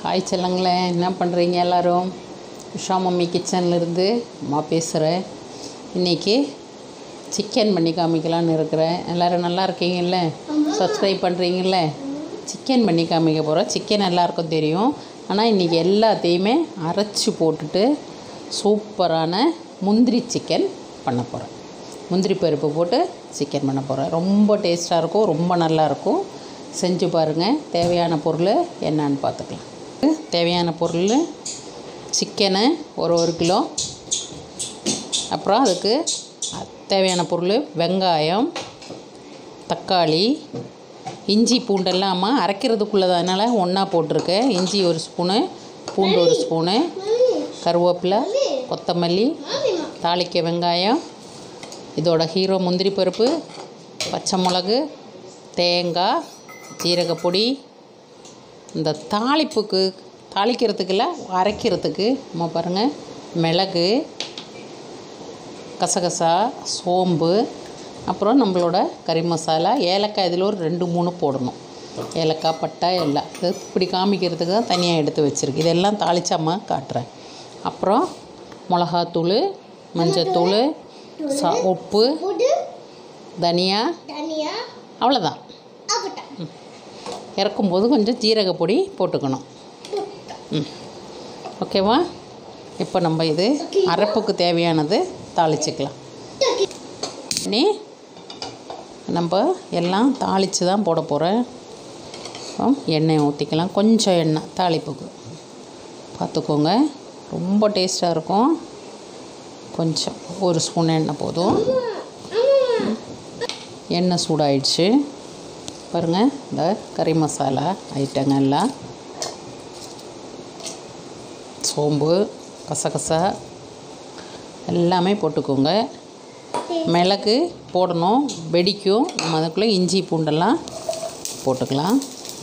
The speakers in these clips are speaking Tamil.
ஹாய் செல்லங்களே என்ன பண்ணுறீங்க எல்லோரும் உஷா மம்மி கிச்சன்லேருந்து அம்மா பேசுகிறேன் இன்றைக்கி சிக்கன் பண்ணி காமிக்கலான்னு இருக்கிறேன் எல்லோரும் நல்லா இருக்கீங்கல்ல சப்ஸ்கிரைப் பண்ணுறீங்கல்ல சிக்கன் பண்ணி காமிக்க போகிறோம் சிக்கன் எல்லாருக்கும் தெரியும் ஆனால் இன்றைக்கி எல்லாத்தையுமே அரைச்சி போட்டுட்டு சூப்பரான முந்திரி சிக்கன் பண்ண போகிறேன் முந்திரி பருப்பு போட்டு சிக்கன் பண்ண போகிறேன் ரொம்ப டேஸ்ட்டாக இருக்கும் ரொம்ப நல்லாயிருக்கும் செஞ்சு பாருங்கள் தேவையான பொருள் என்னன்னு பார்த்துக்கலாம் தேவையான பொருள் சிக்கனு ஒரு ஒரு கிலோ அப்புறம் அதுக்கு தேவையான பொருள் வெங்காயம் தக்காளி இஞ்சி பூண்டெல்லாம் அம்மா அரைக்கிறதுக்குள்ளே அதனால் ஒன்றா போட்டிருக்கேன் இஞ்சி ஒரு ஸ்பூனு பூண்டு ஒரு ஸ்பூனு கருவேப்பிலை கொத்தமல்லி தாளிக்க வெங்காயம் இதோட ஹீரோ முந்திரி பருப்பு பச்சை மிளகு தேங்காய் ஜீரகப்பொடி இந்த தாளிப்புக்கு தாளிக்கிறதுக்குல அரைக்கிறதுக்கு நம்ம பாருங்கள் மிளகு கசகசா சோம்பு அப்புறம் நம்மளோட கறி மசாலா ஏலக்காய் இதில் ஒரு ரெண்டு மூணு போடணும் ஏலக்காய் பட்டை எல்லாம் இது இப்படி காமிக்கிறதுக்கு தான் தனியாக எடுத்து வச்சுருக்கு இதெல்லாம் தாளிச்சாமல் காட்டுறேன் அப்புறம் மிளகாத்தூள் மஞ்சத்தூள் சா உப்பு தனியா தனியா அவ்வளோதான் அவட்டா இறக்கும்போது கொஞ்சம் ஜீரகப்பொடி போட்டுக்கணும் ம் ஓகேவா இப்போ நம்ம இது அரைப்புக்கு தேவையானது தாளிச்சுக்கலாம் நீ நம்ம எல்லாம் தாளித்து தான் போட போகிறேன் எண்ணெய் ஊற்றிக்கலாம் கொஞ்சம் எண்ணெய் தாளிப்புக்கு பார்த்துக்கோங்க ரொம்ப டேஸ்ட்டாக இருக்கும் கொஞ்சம் ஒரு ஸ்பூன் எண்ணெய் போதும் எண்ணெய் சூடாயிடுச்சு பாருங்கள் இந்த கறி மசாலா ஐட்டங்க எல்லாம் சோம்பு கசகசா எல்லாமே போட்டுக்கோங்க மிளகு போடணும் வெடிக்கும் நம்ம அதுக்குள்ளே இஞ்சி பூண்டெல்லாம் போட்டுக்கலாம்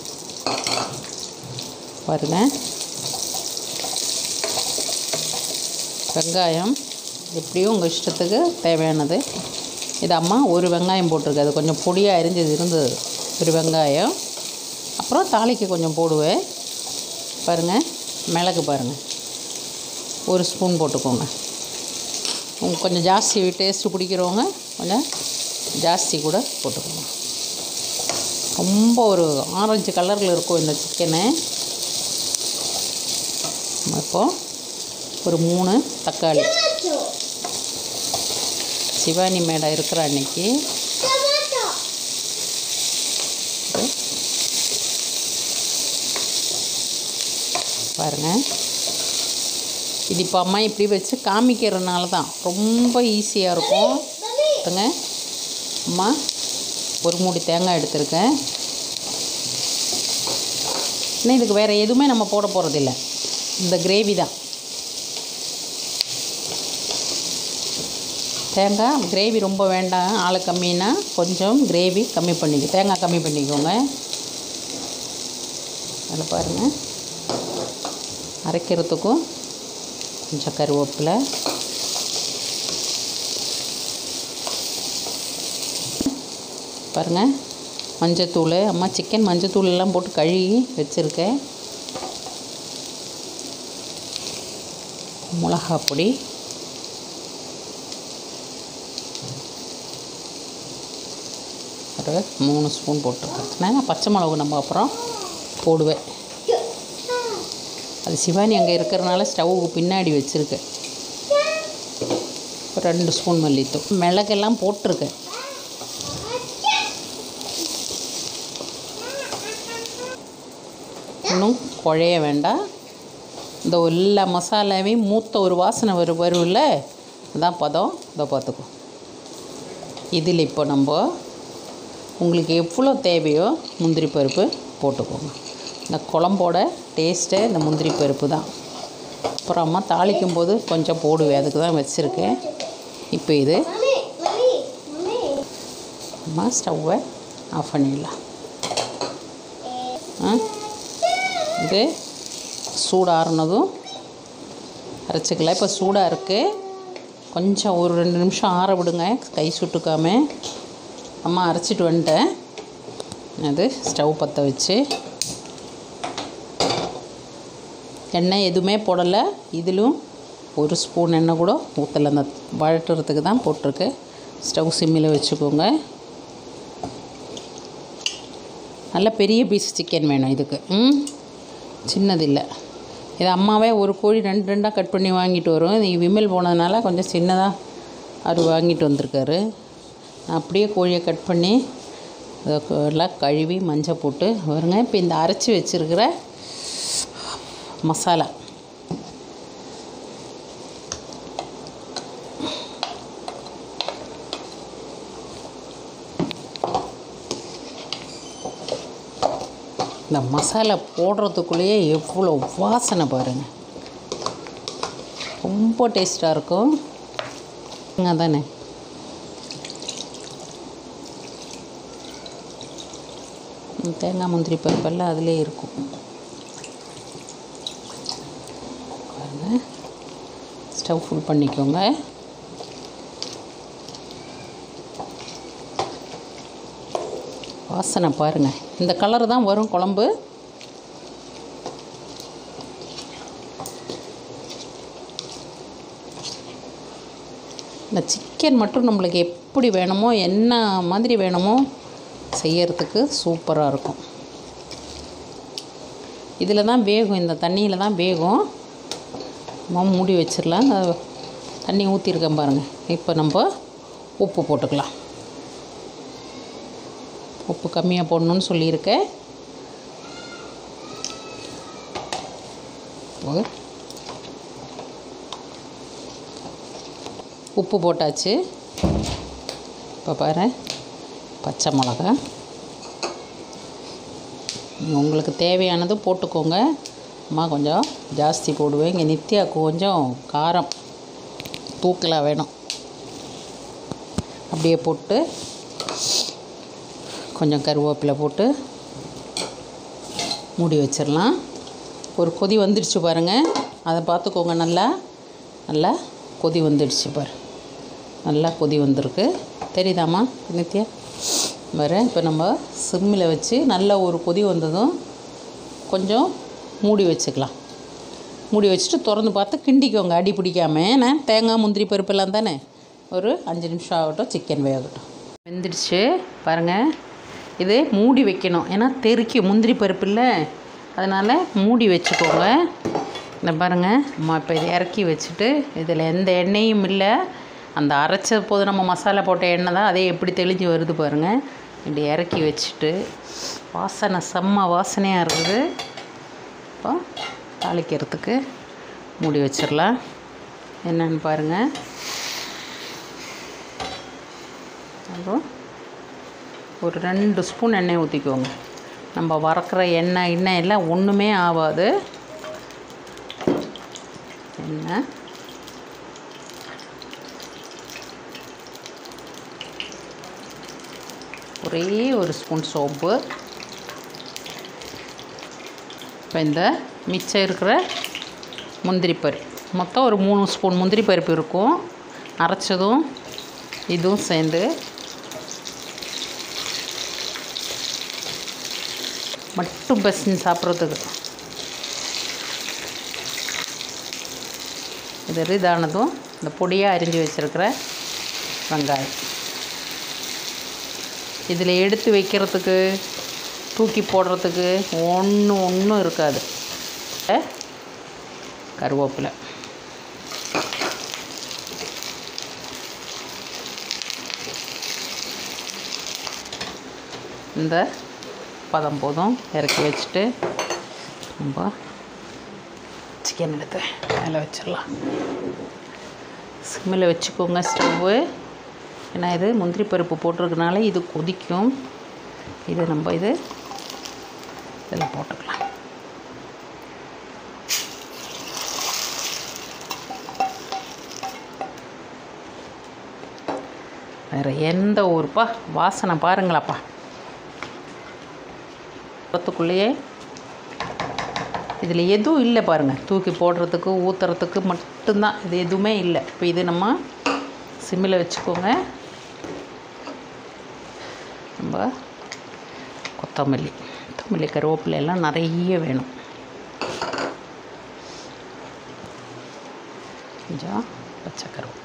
பாருங்கள் வெங்காயம் எப்படியும் உங்கள் இஷ்டத்துக்கு தேவையானது இது அம்மா ஒரு வெங்காயம் போட்டிருக்கு அது கொஞ்சம் பொடியாக அரிஞ்சது இருந்தது ஒரு வெங்காயம் அப்புறம் தாளிக்கு கொஞ்சம் போடுவேன் பாருங்கள் மிளகு பாருங்கள் ஒரு ஸ்பூன் போட்டுக்கோங்க உங்களுக்கு கொஞ்சம் ஜாஸ்தி டேஸ்ட்டு பிடிக்கிறவங்க கொஞ்சம் ஜாஸ்தி கூட போட்டுக்கோங்க ரொம்ப ஒரு ஆரஞ்சு கலரில் இருக்கும் இந்த சிக்கனு இப்போ ஒரு மூணு தக்காளி டொமேட்டோ சிவானி மேடம் இருக்கிற அன்னைக்கு டொமேட்டோ பாருங்கள் இது இப்போ அம்மா இப்படி வச்சு காமிக்கிறதுனால தான் ரொம்ப ஈஸியாக இருக்கும் பாருங்க அம்மா ஒரு மூடி தேங்காய் எடுத்திருக்கேன் இன்னும் இதுக்கு வேறு எதுவுமே நம்ம போட போகிறதில்ல இந்த கிரேவி தான் தேங்காய் கிரேவி ரொம்ப வேண்டாம் ஆள் கம்மின்னா கொஞ்சம் கிரேவி கம்மி பண்ணிக்க தேங்காய் கம்மி பண்ணிக்கோங்க அதில் பாருங்கள் அரைக்கிறதுக்கும் கொஞ்சம் கருவேப்பிலை பாருங்கள் மஞ்சத்தூள் அம்மா சிக்கன் மஞ்சத்தூள் எல்லாம் போட்டு கழுகி வச்சுருக்கேன் மிளகாப் பொடி ஒரு மூணு ஸ்பூன் போட்டிருக்கேன் நான் பச்சை மிளகு நம்ம அப்புறம் போடுவேன் அது சிவானி அங்கே இருக்கிறனால ஸ்டவ்வுக்கு பின்னாடி வச்சுருக்கேன் ஒரு ரெண்டு ஸ்பூன் மல்லித்தூள் மிளகெல்லாம் போட்டிருக்கேன் இன்னும் குழைய வேண்டாம் இந்த எல்லா மசாலாவையும் மூத்த ஒரு வாசனை வரும் வரும்ல அதான் பதம் இதை பார்த்துக்கோ இதில் இப்போ நம்ம உங்களுக்கு எவ்வளோ தேவையோ முந்திரி பருப்பு போட்டுக்கோங்க இந்த குழம்போட டேஸ்ட்டே இந்த முந்திரி பருப்பு தான் அப்புறமா தாளிக்கும் போது கொஞ்சம் போடுவேன் அதுக்கு தான் வச்சுருக்கேன் இப்போ இது மம்மி மம்மி மம்மி அம்மா ஸ்டவ்வை ஆஃப் பண்ணிடலாம் ஆ இது சூடாறுனதும் அரைச்சிக்கலாம் இப்போ சூடாக இருக்குது கொஞ்சம் ஒரு ரெண்டு நிமிஷம் ஆற விடுங்க கை சுட்டுக்காம அம்மா அரைச்சிட்டு வந்துட்டேன் அது ஸ்டவ் பற்ற வச்சு எண்ணெய் எதுவுமே போடலை இதிலும் ஒரு ஸ்பூன் எண்ணெய் கூட ஊற்றலை அந்த வழட்டுறதுக்கு தான் போட்டிருக்கு ஸ்டவ் சிம்மில் வச்சுக்கோங்க நல்ல பெரிய பீஸ் சிக்கன் வேணும் இதுக்கு ம் சின்னது இல்லை இது அம்மாவே ஒரு கோழி ரெண்டு ரெண்டாக கட் பண்ணி வாங்கிட்டு வரும் இது விமல் போனதுனால கொஞ்சம் சின்னதாக அவர் வாங்கிட்டு வந்திருக்காரு நான் அப்படியே கோழியை கட் பண்ணி அதை க- எல்லாம் கழுவி மஞ்சள் போட்டு வருங்க இப்போ இந்த அரைச்சி வச்சுருக்கிற மசாலா இந்த மசாலா போடுறதுக்குள்ளேயே எவ்வளோ வாசனை பாருங்கள் ரொம்ப டேஸ்ட்டாக இருக்கும் தானே ம், தேங்காய் முந்திரி பருப்பெல்லாம் அதிலே இருக்கும் பாருங்க ஸ்டவ் ஃபுல் பண்ணிக்கோங்க வாசனை பாருங்கள் இந்த கலர் தான் வரும் குழம்பு இந்த சிக்கன் மட்டும் நம்மளுக்கு எப்படி வேணுமோ என்ன மாதிரி வேணுமோ செய்யறதுக்கு சூப்பராக இருக்கும் இதில் தான் வேகும் இந்த தண்ணியில் தான் வேகும் நம்ம மூடி வச்சிடலாம் அது தண்ணி ஊற்றிருக்கேன் பாருங்கள் இப்போ நம்ம உப்பு போட்டுக்கலாம் உப்பு கம்மியாக போடணும்னு சொல்லியிருக்கேன் உப்பு. உப்பு போட்டாச்சு இப்போ பாரு பச்சை மிளகா உங்களுக்கு தேவையானது போட்டுக்கோங்க அம்மா கொஞ்சம் ஜாஸ்தி போடுவேன் இங்கே நித்யாவுக்கு கொஞ்சம் காரம் தூக்கலாக வேணும் அப்படியே போட்டு கொஞ்சம் கருவேப்பிலை போட்டு மூடி வச்சிடலாம் ஒரு கொதி வந்துடுச்சு பாருங்கள் அதை பார்த்துக்கோங்க நல்லா நல்லா கொதி வந்துடுச்சு பாரு நல்லா கொதி வந்திருக்கு தெரியுதாம்மா நித்யா வர இப்போ நம்ம சிம்மில் வச்சு நல்லா ஒரு கொதி வந்ததும் கொஞ்சம் மூடி வச்சுக்கலாம் மூடி வச்சுட்டு திறந்து பார்த்து கிண்டிக்கோங்க அடி பிடிக்காம ஏன்னா தேங்காய் முந்திரி பருப்பெல்லாம் தானே ஒரு அஞ்சு நிமிஷம் ஆகட்டும் சிக்கன் வேகட்டும் வெந்துடுச்சு பாருங்கள் இது மூடி வைக்கணும் ஏன்னா தெறிக்கு முந்திரி பருப்பு இல்லை அதனால் மூடி வச்சுக்கோங்க இந்த பாருங்கள் அம்மா இப்போ இதை இறக்கி வச்சுட்டு இதில் எந்த எண்ணெயும் இல்லை அந்த அரைச்ச போது நம்ம மசாலா போட்ட எண்ணெய் தான் அதே எப்படி தெளிஞ்சு வருது பாருங்கள் இப்படி இறக்கி வச்சுட்டு வாசனை செம்ம வாசனையாக இருக்குது இப்போ தாளிக்கிறதுக்கு மூடி வச்சிடலாம் என்னன்னு பாருங்கள் அப்புறம் ஒரு ரெண்டு ஸ்பூன் எண்ணெய் ஊற்றிக்கோங்க நம்ம வறக்கிற எண்ணெய் எண்ணெய் எல்லாம் ஒன்றுமே ஆகாது எண்ணெய் ஒரே ஒரு ஸ்பூன் சோப்பு இப்போ இந்த மிச்சம் இருக்கிற முந்திரி பருப்பு மொத்தம் ஒரு மூணு ஸ்பூன் முந்திரி பருப்பு இருக்கும் அரைச்சதும் இதுவும் சேர்ந்து மட்டும் பசங்க சாப்பிட்றதுக்கு இது இதானதும் இந்த பொடியாக அரிஞ்சு வச்சுருக்கிற வெங்காயம் இதில் எடுத்து வைக்கிறதுக்கு தூக்கி போடுறதுக்கு ஒன்று ஒன்றும் இருக்காது அஹ், கருவேப்பிலை இந்த பதம் போதும் இறக்கி வச்சுட்டு நம்ம சிக்கன் எடுத்து மேலே வச்சிடலாம் சிம்மில் வச்சுக்கோங்க ஸ்டவ்வு ஏன்னா இது முந்திரி பருப்பு போட்டிருக்கனால இது கொதிக்கும் இது நம்ம இது இதில் போட்டுக்கலாம் வேறு எந்த ஊருப்பா வாசனை பாருங்களாப்பா பத்துக்குள்ளேயே இதில் எதுவும் இல்லை பாருங்கள் தூக்கி போடுறதுக்கு ஊற்றுறதுக்கு மட்டும்தான் இது எதுவுமே இல்லை இப்போ இது நம்ம சிம்மில் வச்சுக்கோங்க நம்ம கொத்தமல்லி கொத்தமல்லி கருவேப்பிலை எல்லாம் நிறைய வேணும் கொஞ்சம் பச்சைக்கருவு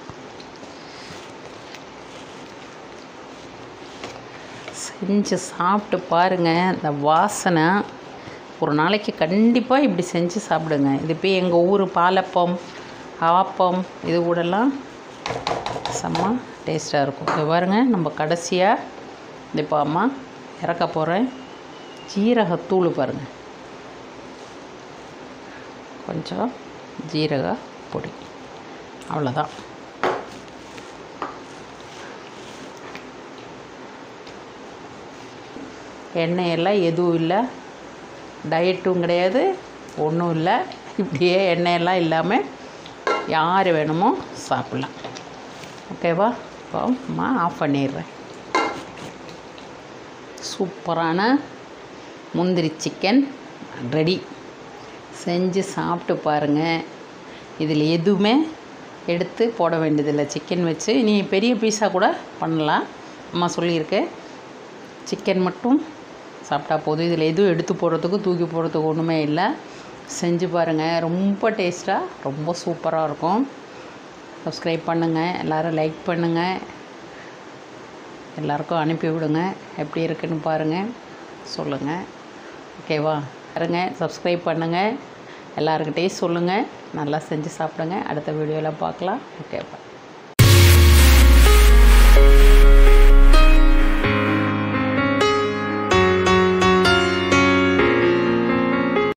செஞ்சு சாப்பிட்டு பாருங்கள் இந்த வாசனை ஒரு நாளைக்கு கண்டிப்பாக இப்படி செஞ்சு சாப்பிடுங்க இது போய் எங்கள் ஊர் பாலப்பம் ஆப்பம் இது கூடலாம் செம்ம டேஸ்ட்டாக இருக்கும் இது பாருங்க நம்ம கடைசியாக இந்த இப்போ அம்மா இறக்க போகிறேன் ஜீரகத்தூள் பாருங்கள் கொஞ்சம் ஜீரக பொடி அவ்வளோதான் எண்ணெயெல்லாம் எதுவும் இல்லை டயட்டும் கிடையாது ஒன்றும் இல்லை இப்படியே எண்ணெயெல்லாம் இல்லாமல் யார் வேணுமோ சாப்பிட்லாம் ஓகேவா இப்போ அம்மா ஆஃப் பண்ணிடுறேன் சூப்பரான முந்திரி சிக்கன் ரெடி செஞ்சு சாப்பிட்டு பாருங்கள் இதில் எதுவுமே எடுத்து போட வேண்டியதில்லை சிக்கன் வச்சு நீ பெரிய பீஸா கூட பண்ணலாம் அம்மா சொல்லியிருக்கு சிக்கன் மட்டும் சாப்பிட்டா போதும் இதில் எதுவும் எடுத்து போடுறதுக்கு தூக்கி போடுறதுக்கு ஒன்றுமே இல்லை செஞ்சு பாருங்கள் ரொம்ப டேஸ்ட்டாக ரொம்ப சூப்பராக இருக்கும் சப்ஸ்கிரைப் பண்ணுங்கள் எல்லோரும் லைக் பண்ணுங்கள் எல்லாருக்கும் அனுப்பி விடுங்க எப்படி இருக்குன்னு பாருங்கள் சொல்லுங்கள் ஓகேவா பாருங்க சப்ஸ்கிரைப் பண்ணுங்கள் எல்லாருக்கிட்டேயும் சொல்லுங்கள் நல்லா செஞ்சு சாப்பிடுங்க அடுத்த வீடியோவில் பார்க்கலாம் ஓகே பாய்